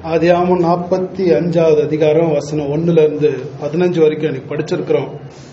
ஆதியாமம் நாற்பத்தி அஞ்சாவது அதிகாரம் வசனம் ஒண்ணுல இருந்து பதினஞ்சு வரைக்கும் எனக்கு படிச்சிருக்கிறோம்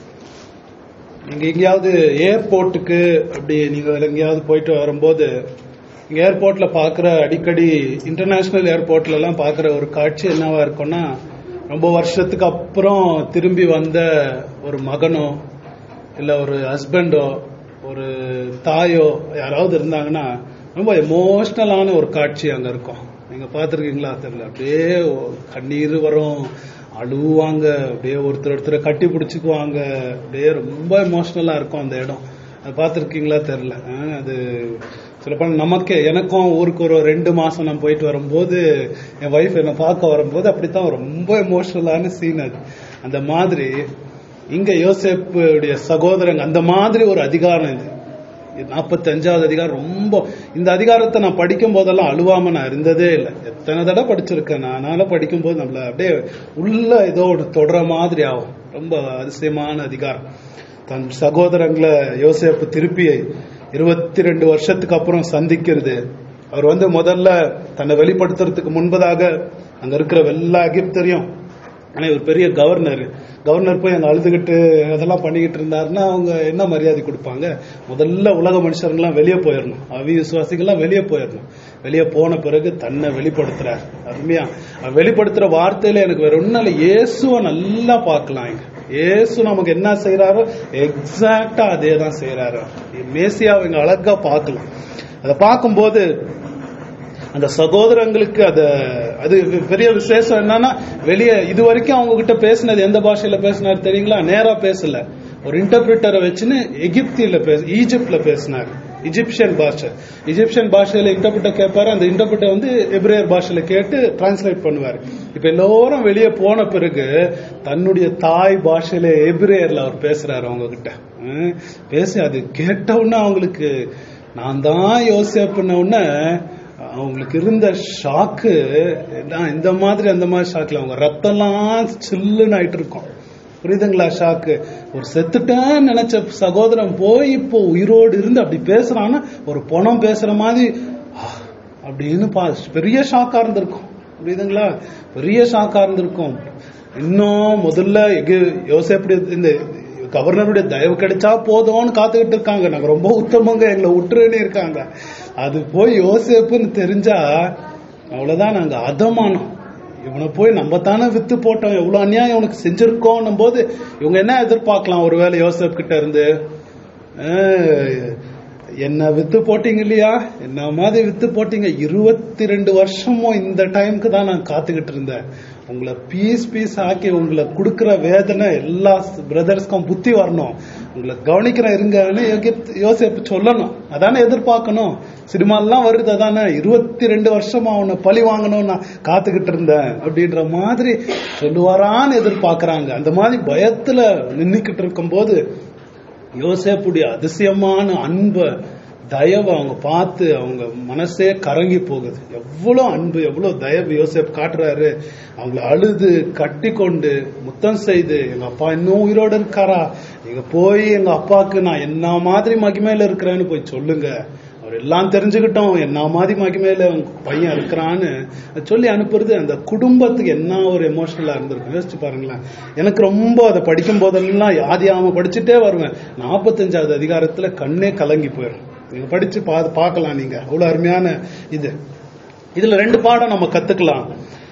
நீங்க எங்கேயாவது ஏர்போர்ட்டுக்கு அப்படி நீங்க எங்கேயாவது போயிட்டு வரும்போது இங்க ஏர்போர்ட்ல பாக்குற அடிக்கடி இன்டர்நேஷனல் ஏர்போர்ட்ல எல்லாம் பாக்குற ஒரு காட்சி என்னவா இருக்கும்னா ரொம்ப வருஷத்துக்கு அப்புறம் திரும்பி வந்த ஒரு மகனோ இல்ல ஒரு ஹஸ்பண்டோ ஒரு தாயோ யாராவது இருந்தாங்கன்னா ரொம்ப எமோஷனலான ஒரு காட்சி அங்க இருக்கும் நீங்க பாத்திருக்கீங்களா தெரியல அப்படியே கண்ணீர் வரும் அழுவாங்க அப்படியே ஒருத்தர் ஒருத்தரை கட்டி பிடிச்சுக்குவாங்க அப்படியே ரொம்ப எமோஷனலா இருக்கும் அந்த இடம் அது பார்த்துருக்கீங்களா தெரியல அஹ் அது சொல்லப்போனா நமக்கே எனக்கும் ஊருக்கு ஒரு ரெண்டு மாசம் நான் போயிட்டு வரும்போது என் ஒய்ஃப் என்னை பார்க்க வரும்போது அப்படித்தான் ரொம்ப எமோஷனலான சீன் அது அந்த மாதிரி இங்க யோசேப்புடைய சகோதரங்க அந்த மாதிரி ஒரு அதிகாரம் இது நாற்பத்தி அஞ்சாவது அதிகாரம் ரொம்ப இந்த அதிகாரத்தை நான் படிக்கும் போதெல்லாம் அழுவாம நான் இருந்ததே இல்லை எத்தனை தடவை படிச்சிருக்கேன் நான் அதனால படிக்கும் போது நம்மள அப்படியே உள்ள ஏதோ ஒரு தொடர மாதிரி ஆகும் ரொம்ப அதிசயமான அதிகாரம் தன் சகோதரங்களை யோசேப்பு திருப்பி இருபத்தி ரெண்டு வருஷத்துக்கு அப்புறம் சந்திக்கிறது அவர் வந்து முதல்ல தன்னை வெளிப்படுத்துறதுக்கு முன்பதாக அங்க இருக்கிற எல்லா எகிப்தரையும் ஆனா இவர் பெரிய கவர்னர் கவர்னர் போய் அங்க அழுதுகிட்டு அதெல்லாம் பண்ணிக்கிட்டு இருந்தாருன்னா அவங்க என்ன மரியாதை கொடுப்பாங்க முதல்ல உலக மனுஷருங்கெல்லாம் வெளியே போயிடணும் அவி விசுவாசிகள்லாம் வெளியே போயிடணும் வெளியே போன பிறகு தன்னை வெளிப்படுத்துறார் அருமையா அவர் வெளிப்படுத்துற வார்த்தையில எனக்கு வேற ஒன்னும் இல்லை இயேசுவை நல்லா பார்க்கலாம் இங்க இயேசு நமக்கு என்ன செய்யறாரோ எக்ஸாக்டா அதே தான் செய்யறாரு மேசியாவை இங்க அழகா பார்க்கலாம் அதை பார்க்கும்போது அந்த சகோதரங்களுக்கு அத அது பெரிய விசேஷம் என்னன்னா வெளியே இது வரைக்கும் அவங்க கிட்ட பேசினது எந்த பாஷையில பேசினாரு தெரியுங்களா நேரா பேசல ஒரு இன்டர்பிரிட்டரை வச்சுன்னு எகிப்தியில பேச ஈஜிப்ட்ல பேசினாரு இஜிப்சியன் பாஷை இஜிப்சியன் பாஷையில இன்டர்பிரிட்டர் கேட்பாரு அந்த இன்டர்பிரிட்டர் வந்து எப்ரேயர் பாஷையில கேட்டு டிரான்ஸ்லேட் பண்ணுவாரு இப்ப எல்லோரும் வெளியே போன பிறகு தன்னுடைய தாய் பாஷையில எப்ரேயர்ல அவர் பேசுறாரு அவங்க கிட்ட ஹம், பேசி அது கேட்டவுடனே அவங்களுக்கு நான் தான் யோசிப்பண்ண உடனே அவங்களுக்கு இருந்த ஷாக்கு இந்த மாதிரி அந்த மாதிரி ஷாக்ல அவங்க ரத்தம்லாம் சில்லுன்னு ஆயிட்டு இருக்கும் புரியுதுங்களா ஷாக்கு ஒரு செத்துட்டேன்னு நினைச்ச சகோதரன் போய் இப்போ உயிரோடு இருந்து அப்படி பேசுறான்னா ஒரு பணம் பேசுற மாதிரி ஆ, அப்படின்னு பா பெரிய ஷாக்கா இருந்திருக்கும் புரியுதுங்களா பெரிய ஷாக்கா இருந்திருக்கும் இன்னும் முதல்ல எகு- யோசேப்படி இந்த கவர்னருடைய தயவு கிடைச்சா போதும்னு காத்துக்கிட்டு இருக்காங்க நாங்க ரொம்ப உத்தமங்க எங்களை விட்டுருன்னு இருக்காங்க அது போய் யோசேப்புன்னு தெரிஞ்சா அவ்வளவுதான் நாங்க அதமானோம் இவனை போய் நம்ம தானே வித்து போட்டோம் எவ்வளவு அநியாயம் இவனுக்கு செஞ்சிருக்கோம் போது இவங்க என்ன எதிர்பார்க்கலாம் ஒருவேளை யோசேப் கிட்ட இருந்து அஹ், என்ன வித்து போட்டீங்க இல்லையா என்ன மாதிரி வித்து போட்டீங்க இருபத்தி ரெண்டு வருஷமும் இந்த டைம்க்கு தான் நான் காத்துக்கிட்டு இருந்தேன் உங்களை பீஸ் பீஸ் ஆக்கி உங்களை கொடுக்கிற வேதனை எல்லா பிரதர்ஸ்க்கும் புத்தி வரணும் உங்களை கவனிக்கிற இருங்கன்னு யோகித்- யோசேப்பு சொல்லணும் அதானே எதிர்பார்க்கணும் சினிமாலாம் வருது அதானே இருபத்தி ரெண்டு வருஷமா அவனை பழி வாங்கணும் நான் காத்துக்கிட்டு இருந்தேன் அப்படின்ற மாதிரி சொல்லுவாரான்னு எதிர்பார்க்கறாங்க அந்த மாதிரி பயத்துல நின்னுக்கிட்டு இருக்கும்போது யோசேப்புடைய அதிசயமான அன்பை தயவை அவங்க பார்த்து அவங்க மனசே கரங்கி போகுது எவ்வளவு அன்பு எவ்வளவு தயவு யோசேப் காட்டுறாரு அவங்கள அழுது கட்டி கொண்டு முத்தம் செய்து எங்க அப்பா இன்னும் உயிரோட இருக்காரா நீங்க போய் எங்க அப்பாவுக்கு நான் என்ன மாதிரி மகிமையில இருக்கிறேன்னு போய் சொல்லுங்க அவர் எல்லாம் தெரிஞ்சுக்கிட்டோம் என்ன மாதிரி மகிமையில உங்க பையன் இருக்கிறான்னு சொல்லி அனுப்புறது அந்த குடும்பத்துக்கு என்ன ஒரு எமோஷனலா இருந்திருக்கும் யோசிச்சு பாருங்களேன் எனக்கு ரொம்ப அதை படிக்கும் போதெல்லாம் யாதியாம படிச்சுட்டே வருவேன் நாற்பத்தஞ்சாவது அதிகாரத்துல கண்ணே கலங்கி போயிடும் நீங்க படிச்சு பா பார்க்கலாம் நீங்க அவ்வளவு அருமையான இது இதுல ரெண்டு பாடம் நம்ம கத்துக்கலாம்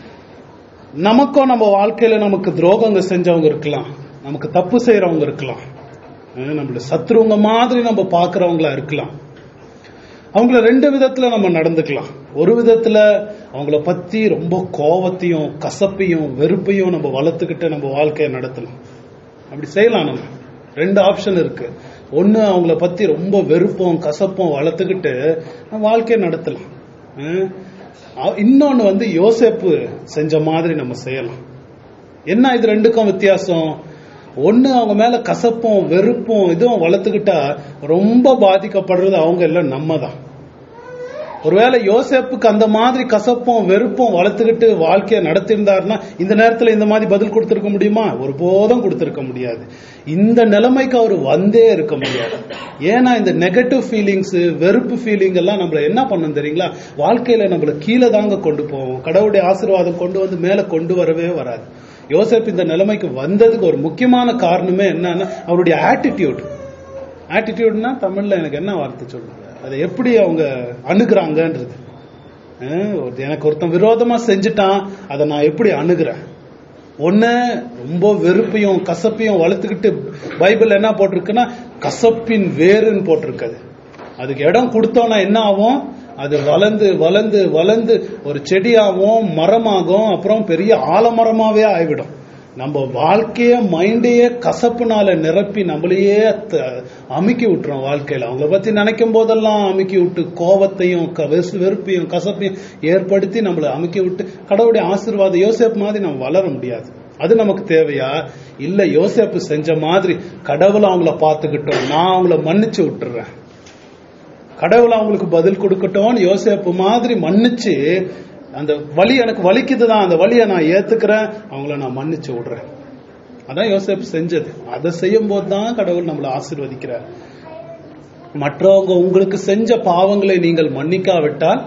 நமக்கும் நம்ம வாழ்க்கையில நமக்கு துரோகங்க செஞ்சவங்க இருக்கலாம் நமக்கு தப்பு செய்யறவங்க இருக்கலாம் அஹ் நம்மள சத்ருவங்க மாதிரி நம்ம பாக்குறவங்களா இருக்கலாம் அவங்கள ரெண்டு விதத்துல நம்ம நடந்துக்கலாம் ஒரு விதத்துல அவங்கள பத்தி ரொம்ப கோவத்தையும் கசப்பையும் வெறுப்பையும் நம்ம வளர்த்துக்கிட்டு நம்ம வாழ்க்கையை நடத்தலாம் அப்படி செய்யலாம் நம்ம ரெண்டு ஆப்ஷன் இருக்கு ஒண்ணு அவங்கள பத்தி ரொம்ப வெறுப்பும் கசப்பும் வளர்த்துக்கிட்டு நம்ம வாழ்க்கையை நடத்தலாம் அஹ் அ- இன்னொன்னு வந்து யோசேப்பு செஞ்ச மாதிரி நம்ம செய்யலாம் என்ன இது ரெண்டுக்கும் வித்தியாசம் ஒண்ணு அவங்க மேல கசப்பும் வெறுப்பும் இதுவும் வளர்த்துக்கிட்டா ரொம்ப பாதிக்கப்படுறது அவங்க இல்ல நம்ம தான் ஒருவேளை யோசேப்புக்கு அந்த மாதிரி கசப்பும் வெறுப்பும் வளர்த்துக்கிட்டு வாழ்க்கையை நடத்தியிருந்தாருன்னா இந்த நேரத்துல இந்த மாதிரி பதில் கொடுத்திருக்க முடியுமா ஒருபோதும் கொடுத்திருக்க முடியாது இந்த நிலைமைக்கு அவர் வந்தே இருக்க முடியாது ஏன்னா இந்த நெகட்டிவ் ஃபீலிங்ஸ் வெறுப்பு ஃபீலிங் எல்லாம் நம்மள என்ன பண்ணும் தெரியுங்களா வாழ்க்கையில நம்மள கீழே தாங்க கொண்டு போவோம் கடவுளுடைய ஆசீர்வாதம் கொண்டு வந்து மேல கொண்டு வரவே வராது யோசேப் இந்த நிலைமைக்கு வந்ததுக்கு ஒரு முக்கியமான காரணமே என்னன்னா அவருடைய ஆட்டிடியூட் ஆட்டிடியூட்னா தமிழ்ல எனக்கு என்ன வார்த்தை சொல்லுங்க அதை எப்படி அவங்க அணுகுறாங்கன்றது அஹ் ஒரு- எனக்கு ஒருத்தன் விரோதமா செஞ்சுட்டான் அதை நான் எப்படி அணுகுறேன் ஒண்ணு ரொம்ப வெறுப்பையும் கசப்பையும் வளர்த்துக்கிட்டு பைபிள் என்ன போட்டிருக்குன்னா கசப்பின் வேருன்னு போட்டிருக்குது அதுக்கு இடம் கொடுத்தோம்னா என்ன ஆகும் அது வளர்ந்து வளர்ந்து வளர்ந்து ஒரு செடியாகும் மரமாகும் அப்புறம் பெரிய ஆலமரமாவே ஆகிவிடும் நம்ம வாழ்க்கைய மைண்டையே கசப்புனால நிரப்பி நம்மளையே த- அமுக்கி விட்டுறோம் வாழ்க்கையில அவங்கள பத்தி நினைக்கும் போதெல்லாம் அமுக்கி விட்டு கோபத்தையும் க- வெறு- வெறுப்பையும் கசப்பையும் ஏற்படுத்தி நம்மளை அமுக்கி விட்டு கடவுளுடைய ஆசீர்வாதம் யோசேப் மாதிரி நம்ம வளர முடியாது அது நமக்கு தேவையா இல்ல யோசேப்பு செஞ்ச மாதிரி கடவுளை அவங்கள பார்த்துக்கிட்டோம் நான் அவங்கள மன்னிச்சு விட்டுறேன் கடவுள் அவங்களுக்கு பதில் கொடுக்கட்டும் யோசேப்பு மாதிரி மன்னிச்சு அந்த வலி எனக்கு வலிக்குதுதான் அந்த வலியை நான் ஏத்துக்கிறேன் அவங்கள நான் மன்னிச்சு விடுறேன் அதான் யோசேப்பு செஞ்சது அதை செய்யும் போது தான் கடவுள் நம்மளை ஆசீர்வதிக்கிறார் மற்றவங்க உங்களுக்கு செஞ்ச பாவங்களை நீங்கள் மன்னிக்காவிட்டால்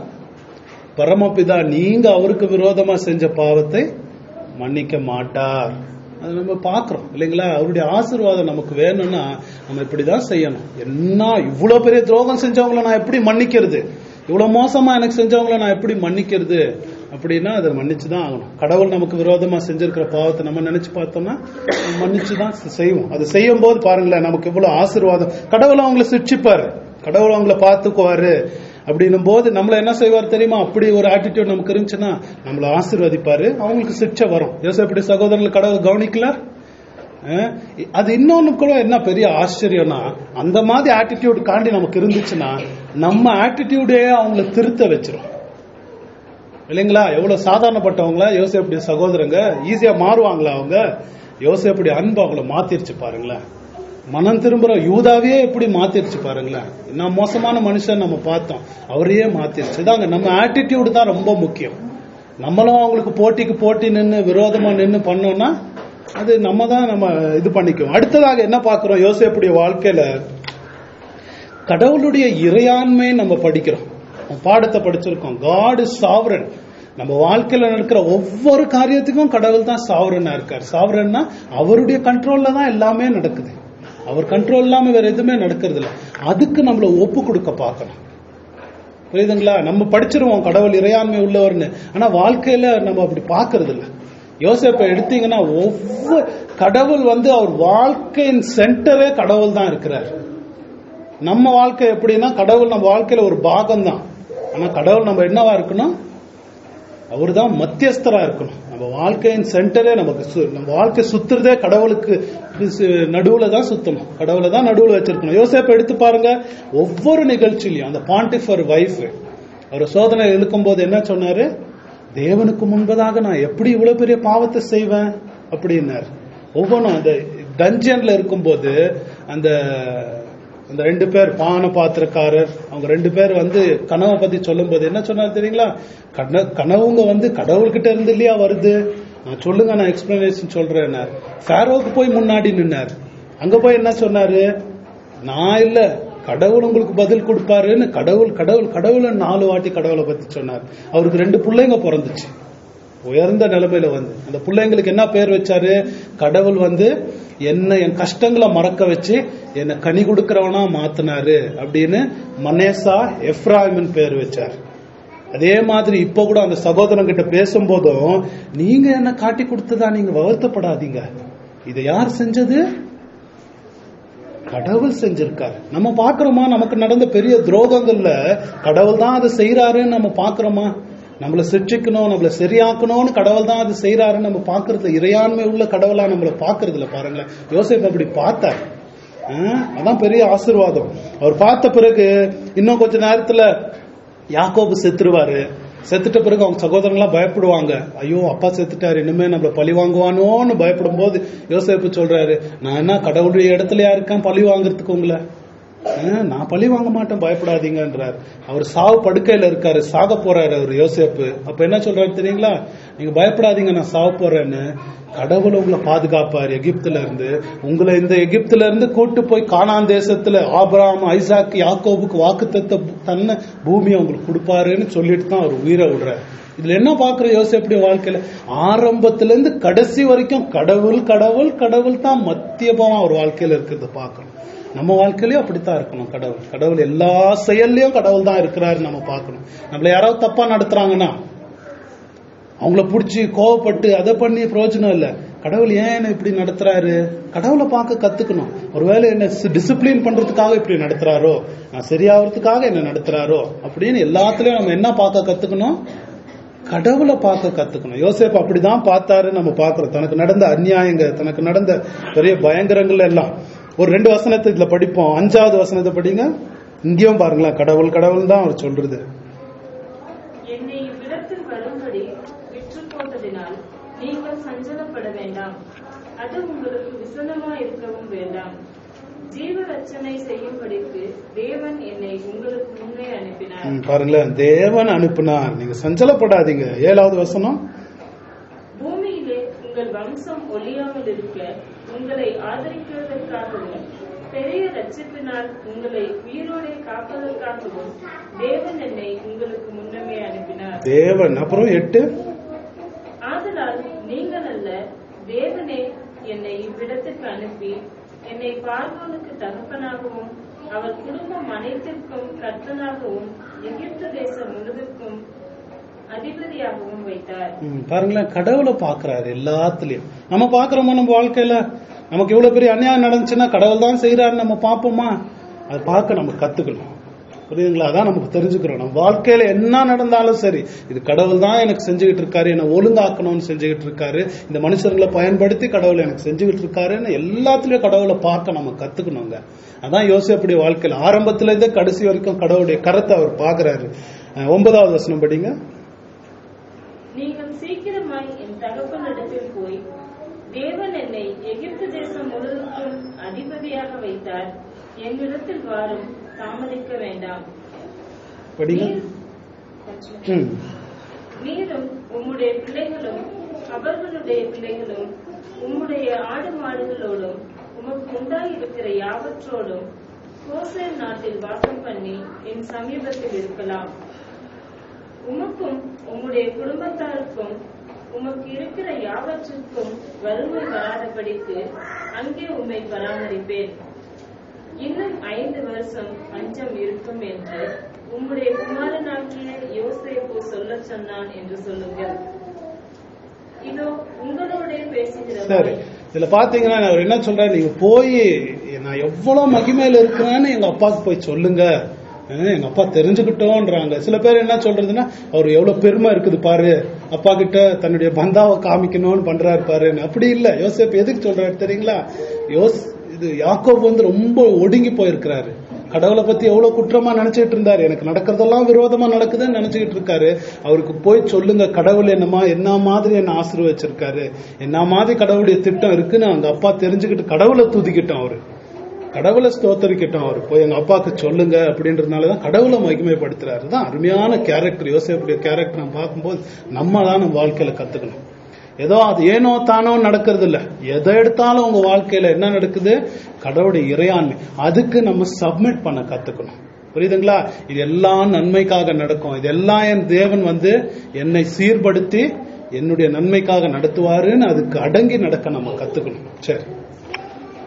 பரமபிதா நீங்க அவருக்கு விரோதமா செஞ்ச பாவத்தை மன்னிக்க மாட்டார் அது நம்ம பார்க்கிறோம் இல்லைங்களா அவருடைய ஆசீர்வாதம் நமக்கு வேணும்னா நம்ம இப்படிதான் செய்யணும் என்ன இவ்வளவு பெரிய துரோகம் செஞ்சவங்கள நான் எப்படி மன்னிக்கிறது இவ்வளவு மோசமா எனக்கு செஞ்சவங்கள நான் எப்படி மன்னிக்கிறது அப்படின்னா அதை மன்னிச்சு தான் ஆகணும் கடவுள் நமக்கு விரோதமா செஞ்சிருக்கிற பாவத்தை நம்ம நினைச்சு பார்த்தோம்னா மன்னிச்சு தான் செய்வோம் அது செய்யும் போது பாருங்களேன் நமக்கு இவ்வளவு ஆசீர்வாதம் கடவுள் அவங்கள சிரிச்சுப்பாரு கடவுள் அவங்கள பார்த்துக்குவாரு அப்படின்னும் போது நம்மள என்ன செய்வார் தெரியுமா அப்படி ஒரு ஆட்டிடியூட் நமக்கு இருந்துச்சுன்னா நம்மள ஆசீர்வதிப்பாரு அவங்களுக்கு சிக்ஷை வரும் யோசப்படி சகோதரர்கள் கடவுள் கவனிக்கல அஹ் அது இன்னொன்னு கூட என்ன பெரிய ஆச்சரியம்னா அந்த மாதிரி ஆட்டிடியூட் காண்டி நமக்கு இருந்துச்சுன்னா நம்ம ஆட்டிடியூடே அவங்கள திருத்த வச்சிரும் இல்லைங்களா எவ்வளவு சாதாரணப்பட்டவங்களா யோசேப்புடைய சகோதரங்க ஈஸியா மாறுவாங்களா அவங்க யோசேப்புடைய அன்பு அவங்கள மாத்திருச்சு பாருங்களேன் மனம் திரும்புற யூதாவே எப்படி மாத்திருச்சு பாருங்களேன் என்ன மோசமான மனுஷன் நம்ம பார்த்தோம் அவரையே மாத்திருச்சு இதாங்க நம்ம ஆட்டிடியூடு தான் ரொம்ப முக்கியம் நம்மளும் அவங்களுக்கு போட்டிக்கு போட்டி நின்று விரோதமா நின்று பண்ணோம்னா அது நம்ம தான் நம்ம இது பண்ணிக்குவோம் அடுத்ததாக என்ன பார்க்கிறோம் யோசேப்புடைய வாழ்க்கையில கடவுளுடைய இறையாண்மை நம்ம படிக்கிறோம் நம்ம பாடத்தை படிச்சிருக்கோம் காட் இஸ் சாவரன் நம்ம வாழ்க்கையில நடக்கிற ஒவ்வொரு காரியத்துக்கும் கடவுள் தான் சாவரனா இருக்கார் சாவரன்னா அவருடைய கண்ட்ரோல்ல தான் எல்லாமே நடக்குது அவர் கண்ட்ரோல் இல்லாம வேற எதுவுமே நடக்கிறது இல்ல அதுக்கு நம்மள ஒப்பு கொடுக்க பார்க்கணும் புரியுதுங்களா நம்ம படிச்சிருவோம் கடவுள் இறையாண்மை உள்ளவர்னு ஆனா வாழ்க்கையில நம்ம அப்படி பார்க்கிறது இல்ல யோசேப்பை எடுத்தீங்கன்னா ஒவ்வொரு கடவுள் வந்து அவர் வாழ்க்கையின் சென்டரே கடவுள் தான் இருக்கிறார் நம்ம வாழ்க்கை எப்படின்னா கடவுள் நம்ம வாழ்க்கையில ஒரு பாகம் தான் ஆனா கடவுள் நம்ம என்னவா இருக்கணும் அவர் தான் மத்தியஸ்தரா இருக்கணும் நம்ம வாழ்க்கையின் சென்டரே நமக்கு சு- நம்ம வாழ்க்கை சுத்துறதே கடவுளுக்கு நடுவுல தான் சுத்தணும் கடவுளை தான் நடுவுல வச்சிருக்கணும் யோசேப்பை எடுத்து பாருங்க ஒவ்வொரு நிகழ்ச்சியிலையும் அந்த பாண்டிஃபர் வைஃப் அவர் சோதனை இழுக்கும் போது என்ன சொன்னாரு தேவனுக்கு முன்பதாக நான் எப்படி இவ்வளவு பெரிய பாவத்தை செய்வேன் அப்படின்னார் ஒவ்வொன்றும் அந்த டஞ்சன்ல இருக்கும்போது அந்த அந்த ரெண்டு பேர் பான பாத்திரக்காரர் அவங்க ரெண்டு பேர் வந்து கனவை பத்தி சொல்லும்போது என்ன சொன்னார் தெரியுங்களா கன கனவுங்க வந்து கடவுள்கிட்ட இருந்து இல்லையா வருது நான் சொல்லுங்க நான் எக்ஸ்பிளனேஷன் சொல்றேன் ஃபேரோவுக்கு போய் முன்னாடி நின்னார் அங்க போய் என்ன சொன்னாரு நான் இல்ல கடவுள் உங்களுக்கு பதில் கொடுப்பாருன்னு கடவுள் கடவுள் கடவுளை நாலு வாட்டி கடவுளை பத்தி சொன்னார் அவருக்கு ரெண்டு பிள்ளைங்க பிறந்துச்சு உயர்ந்த நிலைமையில வந்து அந்த பிள்ளைங்களுக்கு என்ன பேர் வச்சாரு கடவுள் வந்து என்ன என் கஷ்டங்களை மறக்க வச்சு என்னை கனி கொடுக்கறவனா மாத்தினாரு அப்படின்னு மனேசா எஃப்ராயிமின் பேர் வச்சார் அதே மாதிரி இப்ப கூட அந்த சகோதரன் கிட்ட பேசும்போதும் நீங்க என்ன காட்டி கொடுத்ததா நீங்க வருத்தப்படாதீங்க இதை யார் செஞ்சது கடவுள் செஞ்சிருக்காரு நம்ம பாக்குறோமா நமக்கு நடந்த பெரிய துரோகங்கள்ல கடவுள் தான் அதை செய்யறாருன்னு நம்ம பாக்குறோமா நம்மள சிற்றிக்கணும் நம்மள சரியாக்கணும்னு கடவுள் தான் அது செய்யறாருன்னு நம்ம பாக்குறது இறையாண்மை உள்ள கடவுளா நம்மள பாக்குறதுல பாருங்களேன் யோசேப் அப்படி பார்த்தார் ஆஹ், அதான் பெரிய ஆசீர்வாதம் அவர் பார்த்த பிறகு இன்னும் கொஞ்ச நேரத்துல யாக்கோபு செத்துருவாரு செத்துட்ட பிறகு அவங்க சகோதரங்களாம் பயப்படுவாங்க ஐயோ அப்பா செத்துட்டாரு இனிமே நம்மள பழி வாங்குவானோன்னு பயப்படும் போது யோசேப்பு சொல்றாரு நான் என்ன கடவுளுடைய இடத்துலயா இருக்கேன் பழி வாங்குறதுக்கு உங்களை அஹ், நான் பழி வாங்க மாட்டேன் பயப்படாதீங்கன்றார் அவர் சாவு படுக்கையில இருக்காரு சாக போறாரு அவர் யோசேப்பு அப்ப என்ன சொல்றாரு தெரியுங்களா நீங்க பயப்படாதீங்க நான் சாக போறேன்னு கடவுள் உங்களை பாதுகாப்பார் எகிப்துல இருந்து உங்களை இந்த எகிப்துல இருந்து கூட்டு போய் கானான் தேசத்துல ஆபிரகாம் ஐசாக் யாக்கோபுக்கு வாக்குத்தத்த தன்னை பூமியை உங்களுக்கு கொடுப்பாருன்னு சொல்லிட்டு தான் அவர் உயிரை விடுறாரு இதுல என்ன பாக்குற யோசேப்புடைய வாழ்க்கையில ஆரம்பத்துல இருந்து கடைசி வரைக்கும் கடவுள் கடவுள் கடவுள் தான் மத்தியபமா அவர் வாழ்க்கையில இருக்கிறத பார்க்கணும் நம்ம வாழ்க்கையிலயும் அப்படித்தான் இருக்கணும் கடவுள் கடவுள் எல்லா செயல்லயும் கடவுள் தான் இருக்கிறாரு நம்ம பார்க்கணும் நம்மள யாராவது தப்பா நடத்துறாங்கன்னா அவங்கள புடிச்சு கோவப்பட்டு அதை பண்ணி பிரயோஜனம் இல்ல கடவுள் ஏன் என்ன இப்படி நடத்துறாரு கடவுளை பார்க்க கத்துக்கணும் ஒருவேளை என்ன டிசிப்ளின் பண்றதுக்காக இப்படி நடத்துறாரோ நான் சரியாகிறதுக்காக என்ன நடத்துறாரோ அப்படின்னு எல்லாத்துலயும் நம்ம என்ன பார்க்க கத்துக்கணும் கடவுளை பார்க்க கத்துக்கணும் யோசேப் அப்படிதான் பார்த்தாரு நம்ம பார்க்கிறோம் தனக்கு நடந்த அநியாயங்க தனக்கு நடந்த பெரிய பயங்கரங்கள் எல்லாம் ஒரு ரெண்டு வசனத்தை இதுல படிப்போம் அஞ்சாவது வசனத்தை படிங்க இங்கேயும் பாருங்களேன் கடவுள் கடவுள் தான் அவர் சொல்றது என்னை இவ்விடத்தில் வரும்படி விற்று போட்டதினால் நீங்கள் சஞ்சலப்பட வேண்டாம் அது உங்களுக்கு விசனமா இருக்கவும் வேண்டாம் ஜீவ ரட்சனை செய்யும்படிக்கு தேவன் என்னை உங்களுக்கு முன்னே அனுப்பினார் ம், பாருங்களேன் தேவன் அனுப்புனார் நீங்க சஞ்சலப்படாதீங்க ஏழாவது வசனம் பூமியிலே உங்கள் வம்சம் ஒழியாமல் இருக்க உங்களை ஆதரிக்கிறதற்காகவும் பெரிய ரட்சிப்பினால் உங்களை உயிரோடே காப்பதற்காகவும் தேவன் என்னை உங்களுக்கு முன்னமே அனுப்பினார் தேவன் அப்புறம் எட்டு ஆதலால் நீங்கள் அல்ல தேவனே என்னை இவ்விடத்துக்கு அனுப்பி என்னை பார்வோனுக்கு தகப்பனாகவும் அவர் குடும்பம் அனைத்திற்கும் கர்த்தனாகவும் எகிப்து தேசம் முழுவதுக்கும் அதிபதியாகவும் வைத்தார் ம், பாருங்களேன் கடவுளை பாக்குறாரு எல்லாத்துலயும் நம்ம பாக்குறோமா நம்ம வாழ்க்கையில நமக்கு இவ்வளவு பெரிய அநியாயம் நடந்துச்சுன்னா கடவுள் தான் செய்யறாரு நம்ம பார்ப்போமா அது பார்க்க நம்ம கத்துக்கணும் புரியுதுங்களா அதான் நமக்கு தெரிஞ்சுக்கிறோம் நம்ம வாழ்க்கையில என்ன நடந்தாலும் சரி இது கடவுள் தான் எனக்கு செஞ்சுக்கிட்டு இருக்காரு என்னை ஒழுங்காக்கணும்னு செஞ்சுக்கிட்டு இருக்காரு இந்த மனுஷர்களை பயன்படுத்தி கடவுள் எனக்கு செஞ்சுக்கிட்டு இருக்காருன்னு எல்லாத்துலயும் கடவுளை பார்க்க நம்ம கத்துக்கணுங்க அதான் யோசிப்படி வாழ்க்கையில ஆரம்பத்துல இருந்தே கடைசி வரைக்கும் கடவுளுடைய கரத்தை அவர் பாக்குறாரு அஹ், ஒன்பதாவது வசனம் படிங்க நீங்கள் சீக்கிரமாய் என் தகப்பனிடத்தில் போய் தேவன் என்னை எகிப்து தேசம் முழுவதுக்கும் அதிபதியாக வைத்தார் என்னிடத்தில் வாரும் தாமதிக்க வேண்டாம் படிங்க நீர்- ம் நீரும் உம்முடைய பிள்ளைகளும் அவர்களுடைய பிள்ளைகளும் உம்முடைய ஆடு மாடுகளோடும் உமக்கு உண்டாயிருக்கிற யாவற்றோடும் கோசேன் நாட்டில் வாசம் பண்ணி என் சமீபத்தில் இருக்கலாம் உமக்கும் உம்முடைய குடும்பத்தாருக்கும் உமக்கு இருக்கிற யாவற்றுக்கும் வறுமை வராதபடிக்கு அங்கே உம்மை பராமரிப்பேன் இன்னும் ஐந்து வருஷம் பஞ்சம் இருக்கும் என்று உம்முடைய குமாரனாகிய யோசேப்பு சொல்லச் சொன்னான் என்று சொல்லுங்கள் இதோ உங்களோட சரி பேசுகிறவர் இதுல பாத்தீங்கன்னா அவர் என்ன சொல்றாரு நீங்க போய் நான் எவ்வளவு மகிமையில இருக்கிறேன்னு எங்க அப்பாவுக்கு போய் சொல்லுங்க அஹ் எங்க அப்பா தெரிஞ்சுக்கிட்டோன்றாங்க சில பேர் என்ன சொல்றதுன்னா அவர் எவ்வளவு பெருமை இருக்குது பாரு அப்பா கிட்ட தன்னுடைய பந்தாவை காமிக்கணும்னு பண்றாரு பாருன்னு அப்படி இல்ல யோசேப் எதுக்கு சொல்றாரு தெரியுங்களா யோஸ் இது யாக்கோப் வந்து ரொம்ப ஒடுங்கி போயிருக்கிறாரு கடவுளை பத்தி எவ்வளவு குற்றமா நினைச்சிட்டு இருந்தாரு எனக்கு நடக்கிறதெல்லாம் விரோதமா நடக்குதுன்னு நினைச்சுக்கிட்டு இருக்காரு அவருக்கு போய் சொல்லுங்க கடவுள் என்னமா என்ன மாதிரி என்ன ஆசீர்வச்சிருக்காரு என்ன மாதிரி கடவுளுடைய திட்டம் இருக்குன்னு அவங்க அப்பா தெரிஞ்சுக்கிட்டு கடவுளை துதிக்கிட்டோம் அவரு கடவுளை ஸ்தோத்தரிக்கட்டும் அவர் போய் எங்க அப்பாவுக்கு சொல்லுங்க அப்படின்றதுனாலதான் கடவுளை மகிமைப்படுத்துறாரு தான் அருமையான கேரக்டர் யோசேப்புடைய கேரக்டர் நம்ம பார்க்கும்போது நம்ம தான் நம்ம வாழ்க்கையில கத்துக்கணும் ஏதோ அது ஏனோ தானோ நடக்கிறது இல்ல எதை எடுத்தாலும் உங்க வாழ்க்கையில என்ன நடக்குது கடவுளுடைய இறையாண்மை அதுக்கு நம்ம சப்மிட் பண்ண கத்துக்கணும் புரியுதுங்களா இது எல்லாம் நன்மைக்காக நடக்கும் இதெல்லாம் என் தேவன் வந்து என்னை சீர்படுத்தி என்னுடைய நன்மைக்காக நடத்துவாருன்னு அதுக்கு அடங்கி நடக்க நம்ம கத்துக்கணும் சரி